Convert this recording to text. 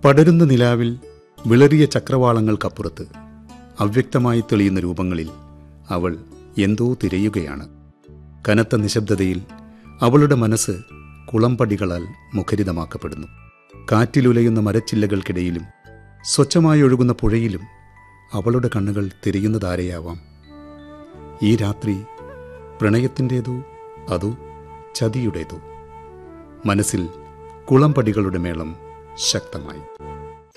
പടരുന്ന നിലാവിൽ വിളറിയ ചക്രവാളങ്ങൾക്കപ്പുറത്ത് അവ്യക്തമായി തെളിയുന്ന രൂപങ്ങളിൽ അവൾ എന്തോ തിരയുകയാണ് കനത്ത നിശബ്ദതയിൽ അവളുടെ മനസ്സ് കുളമ്പടികളാൽ മുഖരിതമാക്കപ്പെടുന്നു കാറ്റിലുലയുന്ന മരച്ചില്ലകൾക്കിടയിലും സ്വച്ഛമായി ഒഴുകുന്ന പുഴയിലും അവളുടെ കണ്ണുകൾ തിരയുന്നതാരെയാവാം ഈ രാത്രി പ്രണയത്തിൻ്റേതോ അതോ ചതിയുടേതോ മനസ്സിൽ കുളമ്പടികളുടെ മേളം ശക്തമായി